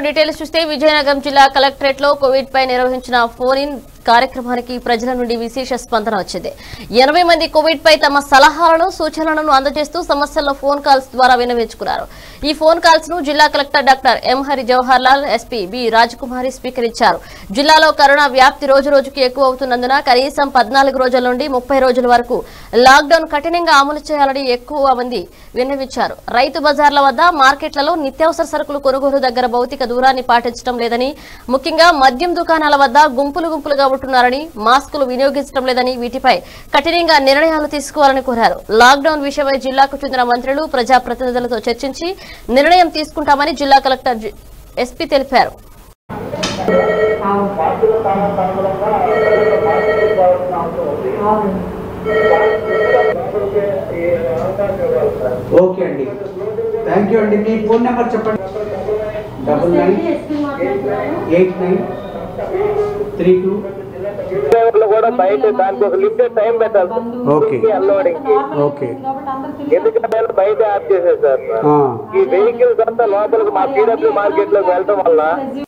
Details చూస్తే విజయనగరం జిల్లా collectorate లో కోవిడ్ పై నిర్వహించిన ఫోన్ ఇన్ కార్యక్రమానికి ప్రజల నుండి విశేష స్పందన వచ్చింది ఎనభై మంది కోవిడ్ పై తమ సలహాలను సూచనలను అందజేస్తూ సమస్యల్లో ఫోన్ కాల్స్ ద్వారా విన్నవించుకున్నారు ఈ ఫోన్ కాల్స్ ను జిల్లా collector doctor M Hari Jawahar Lal SP B Rajakumari స్వీకరించారు జిల్లాలో కరోనా వ్యాప్తి రోజు రోజుకి ఎక్కువ అవుతున్నందున కనీసం పద్నాలుగు రోజుల నుండి ముప్పై రోజుల వరకు లాక్డౌన్ కఠినంగా అమలు చేయాలని ఎక్కువ మంది విన్నవించారు రైతు బజార్ల వద్ద మార్కెట్లలో నిత్యావసర సరుకులు కొనుగోలు దగ్గర భౌతిక దూరాన్ని పాటించడం లేదని ముఖ్యంగా మద్యం దుకాణాల వద్ద గుంపులు గుంపులుగా ఉంటున్నారని మాస్కులు వినియోగించడం లేదని వీటిపై కఠినంగా నిర్ణయాలు తీసుకోవాలని కోరారు లాక్డౌన్ విషయమై జిల్లాకు చెందిన మంత్రులు ప్రజాప్రతినిధులతో చర్చించి నిర్ణయం తీసుకుంటామని జిల్లా కలెక్టర్ జి- ఎస్పీ తెలిపారు ఓకే అండి థ్యాంక్ యూ అండి మీ ఫోన్ నెంబర్ చెప్పండి double nine eight nine three two లో కూడా బయట దానికి ఒక లిమిటెడ్ టైం పెట్టాలి ఓకే అన్లోడింగ్ ఓకే ఎందుకంటే బయట యాప్ చేసేది సార్ ఆ, ఈ వెహికల్స్ అంతా లోపలికి మా పీడబ్ల్యూ మార్కెట్ లోకి వెళ్ళడం వల్ల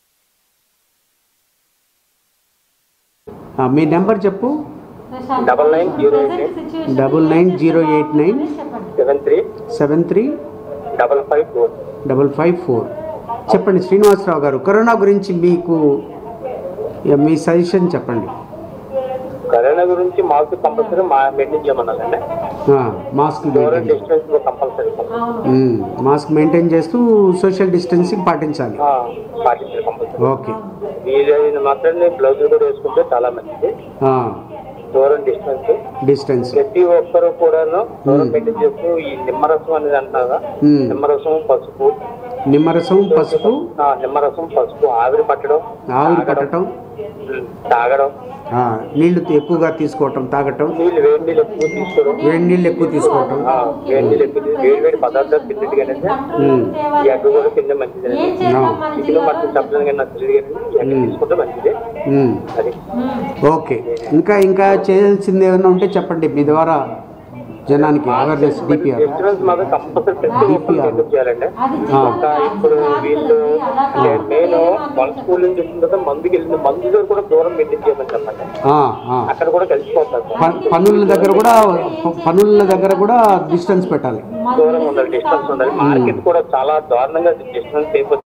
ఆ, మీ నెంబర్ చెప్పు double nine zero eight double nine zero eight nine seven three seven three double five four double five four చెప్పండి శ్రీనివాసరావు గారు కరోనా గురించి మీకు ఇక మీ సజెషన్ చెప్పండి కరోనా గురించి మాకు కంపల్సరీ మా మెయింటైన్ చేయమన్నారండి ఆ, మాస్క్ దూరం maintain distance compulsory um, mask maintain చేస్తూ సోషల్ డిస్టెన్సింగ్ పాటించాలి పాటించాలి కంపల్సరీ ఓకే వీలైన మాత్రం బ్లౌజ్ కూడా వేసుకుంటే చాలా మంచిది ఆ, దూరం డిస్టెన్స్ డిస్టెన్స్ ప్రతి ఒక్కరు కూడాను దూరం మెయింటైన్ చేస్తూ ఈ నిమ్మరసం అనేది అంటారా ఉమ్, నిమ్మరసం పసుపు నిమ్మరసం పసుపు ఆ, నిమ్మరసం పసుపు ఆవిరి పట్టడం ఆవిరి తాగడం, పట్టడం ఉమ్, తాగడం ఆ, నీళ్లు ఎక్కువగా తీసుకోవటం తాగటం నీళ్ళు వేడి నీళ్ళు ఎక్కువ తీసుకోవడం వేడి నీళ్ళు ఎక్కువ తీసుకోవటం ఆ, వేడి నీళ్ళు ఎక్కువ తీసు- వేడి వేడి పదార్థాలు తిన్నది కానీ ఉమ్, ఈ ఎగ్ కూడా తింటే మంచిది ఆ, చికెన్ మటన్ చెప్పలేదు కానీ నాకు తెలియదు కానీ ఎగ్ తీసుకుంటే మంచిది ఉమ్, అది ఓకే ఇంకా ఇంకా చేయాల్సింది ఏమైనా ఉంటే చెప్పండి మీ ద్వారా జనానికి అవేర్నెస్ డిపిఆర్ డిస్టర్బెన్స్ మాత్రం కంపల్సరీ ప్రతి ఒక్కరు మెయింటైన్ చేయాలండి ఆ. ఇంకా ఇప్పుడు వీళ్ళు నేను మన స్కూల్ నుంచి వచ్చిన తర్వాత మందుకి వెళ్ళిన మందు దగ్గర కూడా దూరం మెయింటైన్ చేయమని చెప్పండి అక్కడ కూడా కలిసిపోతారు పనుల దగ్గర కూడా ప- పనుల దగ్గర కూడా డిస్టెన్స్ పెట్టాలి దూరం ఉండాలి డిస్టెన్స్ ఉండాలి మార్కెట్ కూడా చాలా దారుణంగా డిస్టెన్స్ అయిపోతుంది